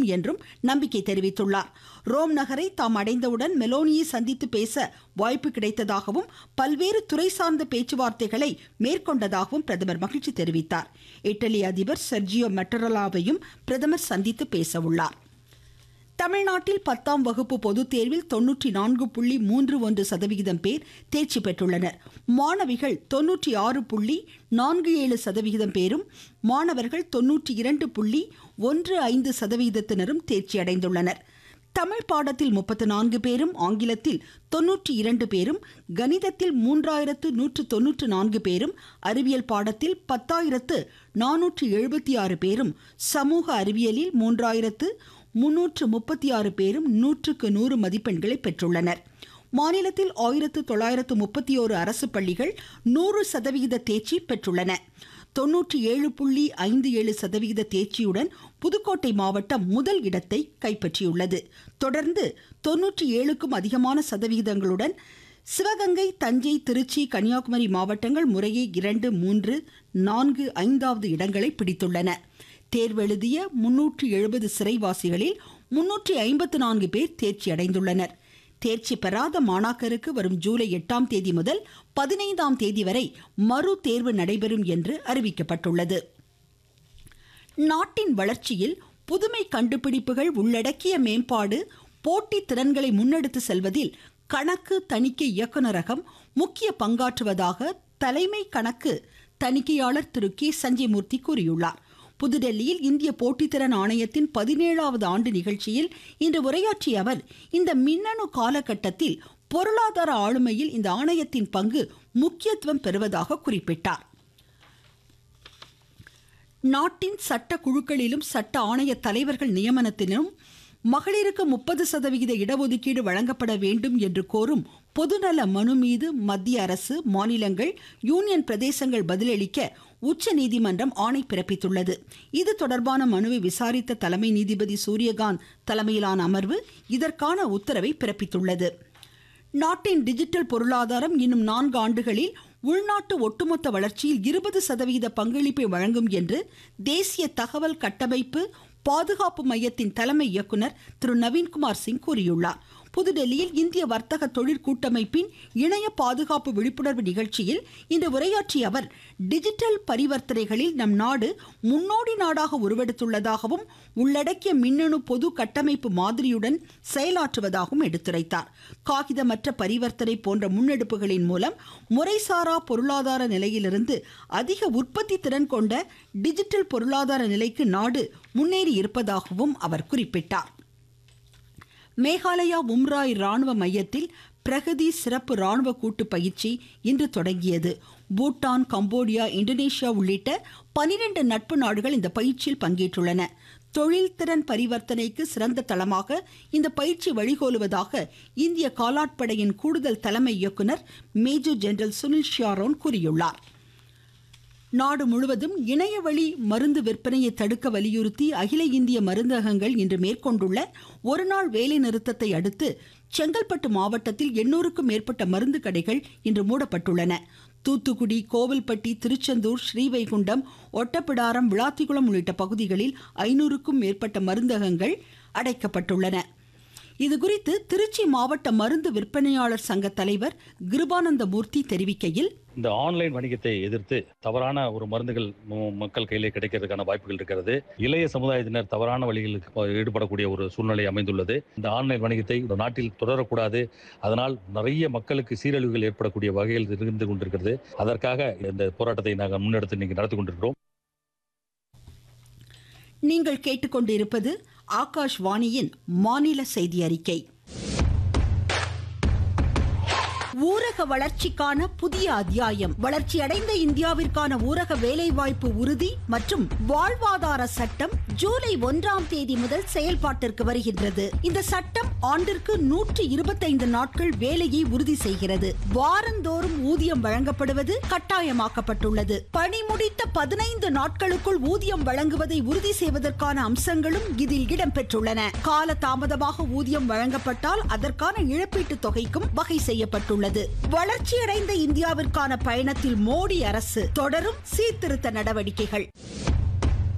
என்றும் நம்பிக்கை தெரிவித்துள்ளார் ரோம் நகரை தாம் அடைந்தவுடன் மெலோனியை சந்தித்து பேச வாய்ப்பு கிடைத்ததாகவும் பல்வேறு துறை சார்ந்த பேச்சுவார்த்தைகளை மேற்கொண்டதாகவும் பிரதமர் மகிழ்ச்சி தெரிவித்தார் இட்டலி அதிபர் செர்ஜியோ மெட்டரலாவையும் பிரதமர் சந்தித்து பேச உள்ளார் தமிழ்நாட்டில் பத்தாம் வகுப்பு பொதுத் தேர்வில் தொன்னூற்றி நான்கு புள்ளி மூன்று ஒன்று சதவிகிதம் பேர் தேர்ச்சி பெற்றுள்ளனர் மாணவிகள் தொன்னூற்றி ஆறு புள்ளி நான்கு ஏழு சதவிகிதம் பேரும் மாணவர்கள் தொன்னூற்றி இரண்டு புள்ளி ஒன்று ஐந்து சதவிகிதத்தினரும் தேர்ச்சி அடைந்துள்ளனர் தமிழ் பாடத்தில் முப்பத்து நான்கு பேரும் ஆங்கிலத்தில் தொன்னூற்றி இரண்டு பேரும் கணிதத்தில் மூன்றாயிரத்து நூற்று தொன்னூற்று நான்கு பேரும் அறிவியல் பாடத்தில் பத்தாயிரத்து நானூற்று எழுபத்தி ஆறு பேரும் சமூக அறிவியலில் மூன்றாயிரத்து முன்னூற்று முப்பத்தி ஆறு பேரும் நூற்றுக்கு நூறு மதிப்பெண்களை பெற்றுள்ளனர் மாநிலத்தில் ஆயிரத்து தொள்ளாயிரத்து முப்பத்தி ஓரு அரசு பள்ளிகள் நூறு சதவிகித தேர்ச்சி பெற்றுள்ளன தொன்னூற்றி ஏழு புள்ளி ஐந்து ஏழு சதவிகித தேர்ச்சியுடன் புதுக்கோட்டை மாவட்டம் முதல் இடத்தை கைப்பற்றியுள்ளது தொடர்ந்து தொன்னூற்றி ஏழுக்கும் அதிகமான சதவிகிதங்களுடன் சிவகங்கை தஞ்சை திருச்சி கன்னியாகுமரி மாவட்டங்கள் முறையே இரண்டு மூன்று நான்கு ஐந்தாவது இடங்களை பிடித்துள்ளன தேர்வெழுதிய முன்னூற்றி எழுபது சிறைவாசிகளில் முன்னூற்றி ஐம்பத்து நான்கு பேர் தேர்ச்சி அடைந்துள்ளனர் தேர்ச்சி பெறாத மாணாக்கருக்கு வரும் ஜூலை எட்டாம் தேதி முதல் பதினைந்தாம் தேதி வரை மறு தேர்வு நடைபெறும் என்று அறிவிக்கப்பட்டுள்ளது நாட்டின் வளர்ச்சியில் புதுமை கண்டுபிடிப்புகள் உள்ளடக்கிய மேம்பாடு போட்டி திறன்களை முன்னெடுத்து செல்வதில் கணக்கு தணிக்கை இயக்குநரகம் முக்கிய பங்காற்றுவதாக தலைமை கணக்கு தணிக்கையாளர் திரு கே சஞ்சய்மூர்த்தி கூறியுள்ளார் புதுடெல்லியில் இந்திய போட்டித்திறன் ஆணையத்தின் பதினேழாவது ஆண்டு நிகழ்ச்சியில் இன்று உரையாற்றிய அவர் இந்த மின்னணு காலகட்டத்தில் பொருளாதார ஆளுமையில் இந்த ஆணையத்தின் பங்கு முக்கியத்துவம் பெறுவதாக குறிப்பிட்டார் நாட்டின் சட்ட குழுக்களிலும் சட்ட ஆணைய தலைவர்கள் நியமனத்திலும் மகளிருக்கு முப்பது சதவிகித இடஒதுக்கீடு வழங்கப்பட வேண்டும் என்று கோரும் பொதுநல மனு மீது மத்திய அரசு மாநிலங்கள் யூனியன் பிரதேசங்கள் பதிலளிக்க உச்சநீதிமன்றம் ஆணை பிறப்பித்துள்ளது இது தொடர்பான மனுவை விசாரித்த தலைமை நீதிபதி சூரியகாந்த் தலைமையிலான அமர்வு இதற்கான உத்தரவை பிறப்பித்துள்ளது நாட்டின் டிஜிட்டல் பொருளாதாரம் இன்னும் நான்கு ஆண்டுகளில் உள்நாட்டு ஒட்டுமொத்த வளர்ச்சியில் இருபது சதவிகித பங்களிப்பை வழங்கும் என்று தேசிய தகவல் கட்டமைப்பு பாதுகாப்பு மையத்தின் தலைமை இயக்குனர் திரு நவீன்குமார் சிங் கூறியுள்ளார் புதுடெல்லியில் இந்திய வர்த்தக தொழில் கூட்டமைப்பின் இணைய பாதுகாப்பு விழிப்புணர்வு நிகழ்ச்சியில் இன்று உரையாற்றிய அவர் டிஜிட்டல் பரிவர்த்தனைகளில் நம் நாடு முன்னோடி நாடாக உருவெடுத்துள்ளதாகவும் உள்ளடக்கிய மின்னணு பொது கட்டமைப்பு மாதிரியுடன் செயலாற்றுவதாகவும் எடுத்துரைத்தார் காகிதமற்ற பரிவர்த்தனை போன்ற முன்னெடுப்புகளின் மூலம் முறைசாரா பொருளாதார நிலையிலிருந்து அதிக உற்பத்தி திறன் கொண்ட டிஜிட்டல் பொருளாதார நிலைக்கு நாடு முன்னேறி இருப்பதாகவும் அவர் குறிப்பிட்டார் மேகாலயா உம்ராய் ராணுவ மையத்தில் பிரகதி சிறப்பு ராணுவ கூட்டு பயிற்சி இன்று தொடங்கியது பூட்டான் கம்போடியா இந்தோனேஷியா உள்ளிட்ட பனிரெண்டு நட்பு நாடுகள் இந்த பயிற்சியில் பங்கேற்றுள்ளன தொழில்திறன் பரிவர்த்தனைக்கு சிறந்த தளமாக இந்த பயிற்சி வழிகோலுவதாக இந்திய காலாட்படையின் கூடுதல் தலைமை இயக்குனர் மேஜர் ஜெனரல் சுனில் ஷியாரோன் கூறியுள்ளார் நாடு முழுவதும் இணையவழி மருந்து விற்பனையை தடுக்க வலியுறுத்தி அகில இந்திய மருந்தகங்கள் இன்று மேற்கொண்டுள்ள ஒருநாள் வேலை நிறுத்தத்தை அடுத்து செங்கல்பட்டு மாவட்டத்தில் எண்ணூறுக்கும் மேற்பட்ட மருந்து கடைகள் இன்று மூடப்பட்டுள்ளன தூத்துக்குடி கோவில்பட்டி திருச்செந்தூர் ஸ்ரீவைகுண்டம் ஒட்டப்பிடாரம் விளாத்திக்குளம் உள்ளிட்ட பகுதிகளில் ஐநூறுக்கும் மேற்பட்ட மருந்தகங்கள் அடைக்கப்பட்டுள்ளன இதுகுறித்து திருச்சி மாவட்ட மருந்து விற்பனையாளர் சங்க தலைவர் கிருபானந்த மூர்த்தி தெரிவிக்கையில் இந்த ஆன்லைன் வணிகத்தை எதிர்த்து தவறான ஒரு மருந்துகள் ம- மக்கள் கையிலே கிடைக்கிறதுக்கான வாய்ப்புகள் இருக்கிறது இளைய சமுதாயத்தினர் தவறான வழிகளுக்கு ப- ஈடுபடக்கூடிய ஒரு சூழ்நிலை அமைந்துள்ளது இந்த ஆன்லைன் வணிகத்தை இந்த நாட்டில் தொடரக்கூடாது அதனால் நிறைய மக்களுக்கு சீரழிவுகள் ஏற்படக்கூடிய வகையில் இருந்து கொண்டிருக்கிறது அதற்காக இந்த போராட்டத்தை நாங்கள் முன்னெடுத்து இன்னைக்கு நடத்தி கொண்டிருக்கிறோம் நீங்கள் கேட்டுக்கொண்டிருப்பது ஆகாஷ்வாணியின் மாநில செய்தி அறிக்கை ஊரக வளர்ச்சிக்கான புதிய அத்தியாயம் வளர்ச்சியடைந்த இந்தியாவிற்கான ஊரக வேலைவாய்ப்பு உறுதி மற்றும் வாழ்வாதார சட்டம் ஜூலை ஒன்றாம் தேதி முதல் செயல்பாட்டிற்கு வருகின்றது இந்த சட்டம் ஆண்டிற்கு நூற்றி இருபத்தைந்து நாட்கள் வேலையை உறுதி செய்கிறது வாரந்தோறும் ஊதியம் வழங்கப்படுவது கட்டாயமாக்கப்பட்டுள்ளது பணி முடித்த பதினைந்து நாட்களுக்குள் ஊதியம் வழங்குவதை உறுதி செய்வதற்கான அம்சங்களும் இதில் இடம்பெற்றுள்ளன கால தாமதமாக ஊதியம் வழங்கப்பட்டால் அதற்கான இழப்பீட்டுத் தொகைக்கும் வகை செய்யப்பட்டுள்ளது வளர்ச்சியடைந்த இந்தியாவிற்கான பயணத்தில் மோடி அரசு தொடரும் சீர்திருத்த நடவடிக்கைகள்